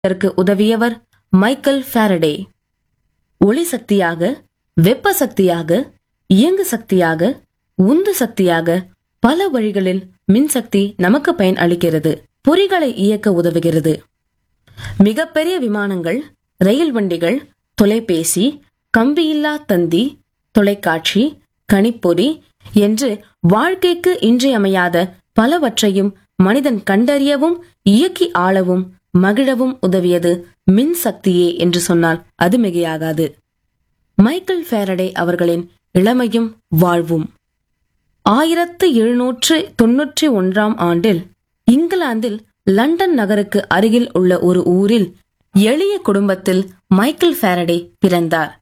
இதற்கு உதவியவர் Michael Faraday ஒளி சக்தியாக வெப்ப சக்தியாக இயங்கு சக்தியாக உந்து சக்தியாக பல வழிகளில் மின்சக்தி நமக்கு பயன் அளிக்கிறது பொறிகளை இயக்க உதவுகிறது மிகப்பெரிய விமானங்கள் ரயில் வண்டிகள் தொலைபேசி கம்பியில்லா தந்தி தொலைக்காட்சி கணிப்பொறி என்று வாழ்க்கைக்கு இன்றியமையாத பலவற்றையும் மனிதன் கண்டறியவும் இயக்கி ஆளவும் மகிழவும் உதவியது மின் சக்தியே என்று சொன்னால் அது மிகையாகாது மைக்கேல் ஃபேரடே அவர்களின் இளமையும் வாழ்வும் ஆயிரத்து எழுநூற்று தொன்னூற்றி ஒன்றாம் ஆண்டில் இங்கிலாந்தில் லண்டன் நகருக்கு அருகில் உள்ள ஒரு ஊரில் எளிய குடும்பத்தில் மைக்கேல் ஃபேரடே பிறந்தார்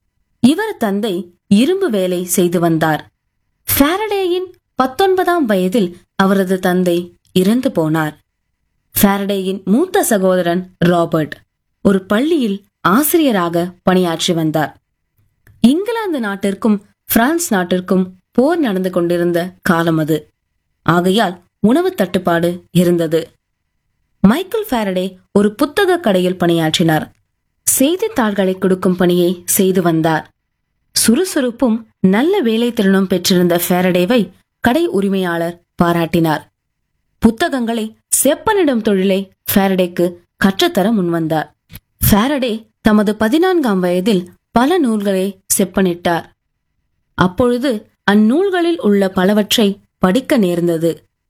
இவர் தந்தை இரும்பு வேலை செய்து வந்தார் ஃபாரடேயின் பத்தொன்பதாம் வயதில் அவரது தந்தை இறந்து போனார் ஃபாரடேயின் மூத்த சகோதரன் ராபர்ட் ஒரு பள்ளியில் ஆசிரியராக பணியாற்றி வந்தார் இங்கிலாந்து நாட்டிற்கும் பிரான்ஸ் நாட்டிற்கும் போர் நடந்து கொண்டிருந்த காலம் அது ஆகையால் உணவு தட்டுப்பாடு இருந்தது மைக்கேல் ஃபாரடே ஒரு புத்தக கடையில் பணியாற்றினார் செய்தித்தாள்களை கொடுக்கும் பணியை செய்து வந்தார் சுறுசுறுப்பும் நல்ல வேலைத்திறனும் பெற்றிருந்த ஃபாரடேவை கடை உரிமையாளர் பாராட்டினார் புத்தகங்களை செப்பனிடும் தொழிலை ஃபாரடேக்கு கற்றுத்தர முன்வந்தார் ஃபாரடே தமது பதினான்காம் வயதில் பல நூல்களை செப்பனிட்டார் அப்பொழுது அந்நூல்களில் உள்ள பலவற்றை படிக்க நேர்ந்தது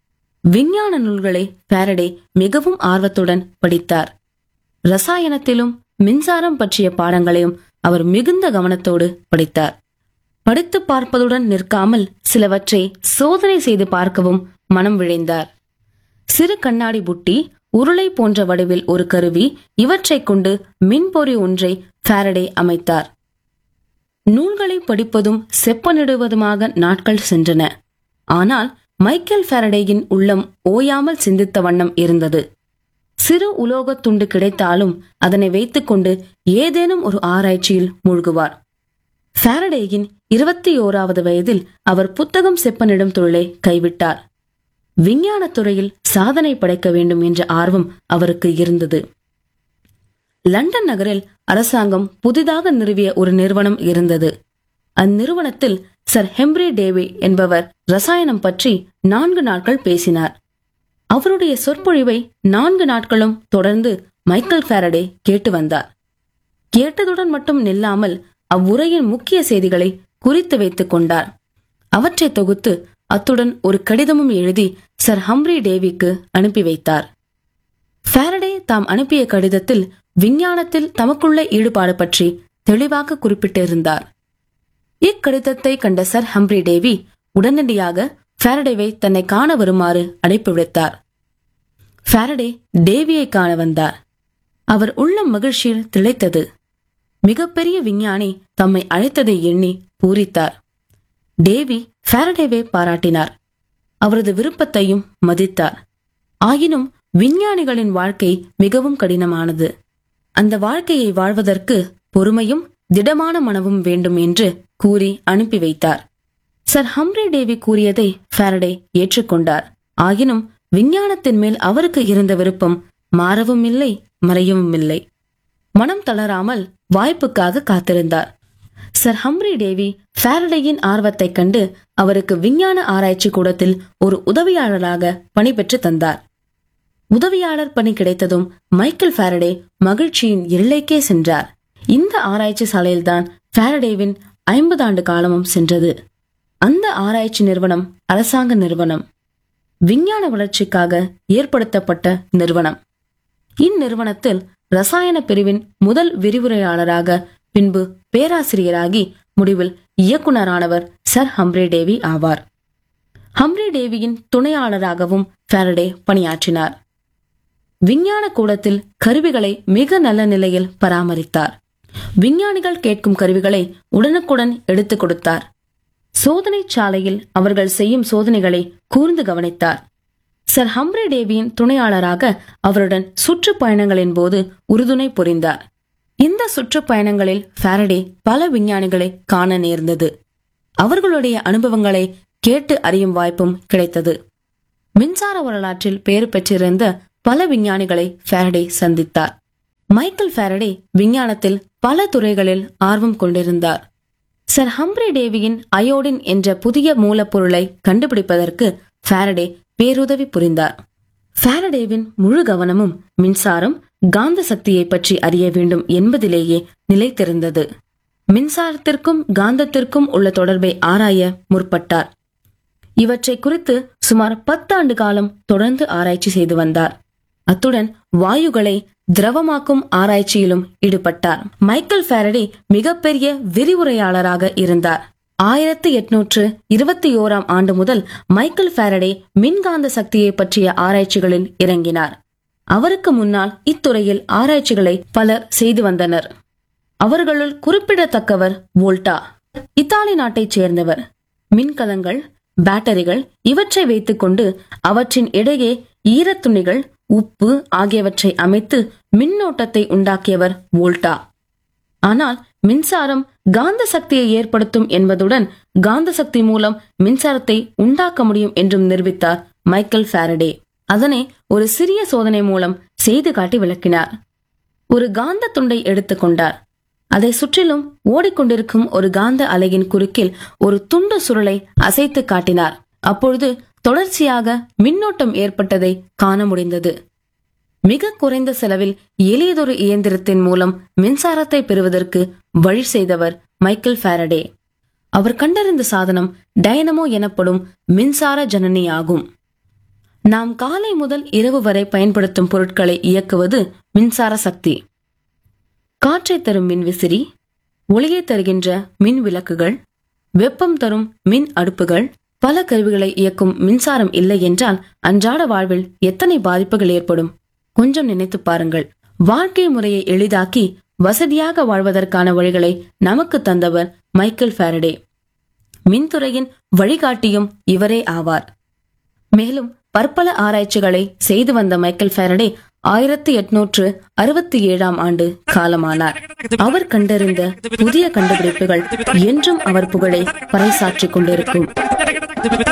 விஞ்ஞான நூல்களை ஃபாரடே மிகவும் ஆர்வத்துடன் படித்தார் ரசாயனத்திலும் மின்சாரம் பற்றிய பாடங்களையும் அவர் மிகுந்த கவனத்தோடு படித்தார் படித்து பார்ப்பதுடன் நிற்காமல் சிலவற்றை சோதனை செய்து பார்க்கவும் மனம் விழைந்தார் சிறு கண்ணாடி புட்டி உருளை போன்ற வடிவில் ஒரு கருவி இவற்றைக் கொண்டு மின்பொறி ஒன்றை ஃபாரடே அமைத்தார் நூல்களை படிப்பதும் செப்பனிடுவதுமாக நாட்கள் சென்றன ஆனால் மைக்கேல் ஃபாரடேயின் உள்ளம் ஓயாமல் சிந்தித்த வண்ணம் இருந்தது சிறு உலோகத் துண்டு கிடைத்தாலும் அதனை வைத்துக்கொண்டு ஏதேனும் ஒரு ஆராய்ச்சியில் மூழ்குவார் ஃபாரடேயின் இருபத்தி ஓராவது வயதில் அவர் புத்தகம் செப்பனிடும் தொழிலை கைவிட்டார் விஞ்ஞானத் துறையில் சாதனை படைக்க வேண்டும் என்ற ஆர்வம் அவருக்கு இருந்தது லண்டன் நகரில் அரசாங்கம் புதிதாக நிறுவிய ஒரு நிறுவனம் இருந்தது அந்நிறுவனத்தில் சர் ஹெம்ப்ரி டேவி என்பவர் ரசாயனம் பற்றி நான்கு நாட்கள் பேசினார் அவருடைய சொற்பொழிவை நான்கு நாட்களும் தொடர்ந்து மைக்கேல் ஃபாரடே கேட்டு வந்தார் கேட்டதுடன் மட்டும் நில்லாமல் அவ்வுரையின் முக்கிய செய்திகளை குறித்து வைத்துக் கொண்டார் அவற்றை தொகுத்து அத்துடன் ஒரு கடிதமும் எழுதி சர் ஹம்ப்ரி டேவிக்கு அனுப்பி வைத்தார் ஃபாரடே தாம் அனுப்பிய கடிதத்தில் விஞ்ஞானத்தில் தமக்குள்ள ஈடுபாடு பற்றி தெளிவாக குறிப்பிட்டிருந்தார் இக்கடிதத்தை கண்ட சர் ஹம்ப்ரி டேவி உடனடியாக ஃபாரடேவை தன்னை காண வருமாறு அழைப்பு விடுத்தார் ஃபாரடே டேவியை காண வந்தார் அவர் உள்ளம் மகிழ்ச்சியில் திளைத்தது மிகப்பெரிய விஞ்ஞானி தம்மை அழைத்ததை எண்ணி பூரித்தார் டேவி ஃபாரடேவை பாராட்டினார் அவரது விருப்பத்தையும் மதித்தார் ஆயினும் விஞ்ஞானிகளின் வாழ்க்கை மிகவும் கடினமானது அந்த வாழ்க்கையை வாழ்வதற்கு பொறுமையும் திடமான மனமும் வேண்டும் என்று கூறி அனுப்பி வைத்தார் சர் ஹம்ப்ரி டேவி கூறியதை ஃபாரடே ஏற்றுக்கொண்டார் ஆயினும் விஞ்ஞானத்தின் மேல் அவருக்கு இருந்த விருப்பம் மாறவும் இல்லை மறையவும் இல்லை மனம் தளராமல் வாய்ப்புக்காக காத்திருந்தார் சர் ஹம்ப்ரி டேவி ஃபாரடேயின் ஆர்வத்தைக் கண்டு அவருக்கு விஞ்ஞான ஆராய்ச்சி கூடத்தில் ஒரு உதவியாளராக பணிபெற்று தந்தார் உதவியாளர் பணி கிடைத்ததும் மைக்கேல் ஃபாரடே மகிழ்ச்சியின் எல்லைக்கே சென்றார் இந்த ஆராய்ச்சி சாலையில்தான் ஃபாரடேவின் ஐம்பது ஆண்டு காலமும் சென்றது அந்த ஆராய்ச்சி நிறுவனம் அரசாங்க நிறுவனம் விஞ்ஞான வளர்ச்சிக்காக ஏற்படுத்தப்பட்ட நிறுவனம் இந்நிறுவனத்தில் ரசாயன பிரிவின் முதல் விரிவுரையாளராக பின்பு பேராசிரியராகி முடிவில் இயக்குனரானவர் சர் ஹம்ப்ரே டேவி ஆவார் ஹம்ப்ரே டேவியின் துணையாளராகவும் ஃபாரடே பணியாற்றினார் விஞ்ஞான கூடத்தில் கருவிகளை மிக நல்ல நிலையில் பராமரித்தார் விஞ்ஞானிகள் கேட்கும் கருவிகளை உடனுக்குடன் எடுத்துக் கொடுத்தார் சோதனை சாலையில் அவர்கள் செய்யும் சோதனைகளை கூர்ந்து கவனித்தார் சர் ஹம்ப்ரே டேவியின் துணையாளராக அவருடன் சுற்றுப்பயணங்களின் போது உறுதுணை புரிந்தார் இந்த சுற்றுப்பயணங்களில் ஃபாரடே பல விஞ்ஞானிகளை காண நேர்ந்தது அவர்களுடைய அனுபவங்களை கேட்டு அறியும் வாய்ப்பும் கிடைத்தது மின்சார வரலாற்றில் பெயர் பெற்றிருந்த பல விஞ்ஞானிகளை ஃபாரடே சந்தித்தார் மைக்கேல் ஃபாரடே விஞ்ஞானத்தில் பல துறைகளில் ஆர்வம் கொண்டிருந்தார் சர் ஹம்ப்ரி டேவியின் அயோடின் என்ற புதிய மூலப்பொருளை கண்டுபிடிப்பதற்கு ஃபாரடே பேருதவி புரிந்தார் ஃபாரடேவின் முழு கவனமும் மின்சாரம் காந்த சக்தியை பற்றி அறிய வேண்டும் என்பதிலேயே நிலைத்திருந்தது மின்சாரத்திற்கும் காந்தத்திற்கும் உள்ள தொடர்பை ஆராய முற்பட்டார் இவற்றை குறித்து சுமார் பத்தாண்டு காலம் தொடர்ந்து ஆராய்ச்சி செய்து வந்தார் அத்துடன் வாயுகளை திரவமாக்கும் ஆராய்ச்சியிலும் ஈடுபட்டார் மைக்கேல் ஃபாரடே மிகப்பெரிய விரிவுரையாளராக இருந்தார் ஆயிரத்தி எட்நூற்று இருபத்தி ஓராம் ஆண்டு முதல் மைக்கேல் ஃபாரடே மின்காந்த சக்தியை பற்றிய ஆராய்ச்சிகளில் இறங்கினார் அவருக்கு முன்னால் இத்துறையில் ஆராய்ச்சிகளை பலர் செய்து வந்தனர் அவர்களுள் குறிப்பிடத்தக்கவர் வோல்டா இத்தாலி நாட்டைச் சேர்ந்தவர் மின்கலங்கள் பேட்டரிகள் இவற்றை வைத்துக்கொண்டு அவற்றின் இடையே ஈரத்துணிகள் உப்பு ஆகியவற்றை அமைத்து மின்னோட்டத்தை உண்டாக்கியவர் வோல்டா ஆனால் மின்சாரம் காந்த சக்தியை ஏற்படுத்தும் என்பதுடன் காந்த சக்தி மூலம் மின்சாரத்தை உண்டாக்க முடியும் என்றும் நிரூபித்தார் மைக்கேல் ஃபாரடே அதனை ஒரு சிறிய சோதனை மூலம் செய்து காட்டி விளக்கினார் ஒரு காந்த துண்டை எடுத்துக்கொண்டார் அதை சுற்றிலும் ஓடிக்கொண்டிருக்கும் ஒரு காந்த அலையின் குறுக்கில் ஒரு துண்டு சுருளை அசைத்து காட்டினார் அப்பொழுது தொடர்ச்சியாக மின்னோட்டம் ஏற்பட்டதை காண முடிந்தது மிக குறைந்த செலவில் எளியதொரு இயந்திரத்தின் மூலம் மின்சாரத்தை பெறுவதற்கு வழி செய்தவர் மைக்கேல் ஃபாரடே அவர் கண்டறிந்த சாதனம் டைனமோ எனப்படும் மின்சார ஜனனி ஆகும் நாம் காலை முதல் இரவு வரை பயன்படுத்தும் பொருட்களை இயக்குவது மின்சார சக்தி காற்றை தரும் மின் விசிறி ஒளியை தருகின்ற மின் விளக்குகள் வெப்பம் தரும் மின் அடுப்புகள் பல கருவிகளை இயக்கும் மின்சாரம் இல்லை என்றால் அன்றாட வாழ்வில் எத்தனை பாதிப்புகள் ஏற்படும் கொஞ்சம் நினைத்து பாருங்கள் வாழ்க்கை முறையை எளிதாக்கி வசதியாக வாழ்வதற்கான வழிகளை நமக்கு தந்தவர் மைக்கேல் ஃபாரடே மின்துறையின் வழிகாட்டியும் இவரே ஆவார் மேலும் பற்பல ஆராய்ச்சிகளை செய்து வந்த மைக்கேல் ஃபாரடே ஆயிரத்தி எட்நூற்று அறுபத்தி ஏழாம் ஆண்டு காலமானார் அவர் கண்டறிந்த புதிய கண்டுபிடிப்புகள் என்றும் அவர் புகழை பறைசாற்றிக் கொண்டிருக்கும்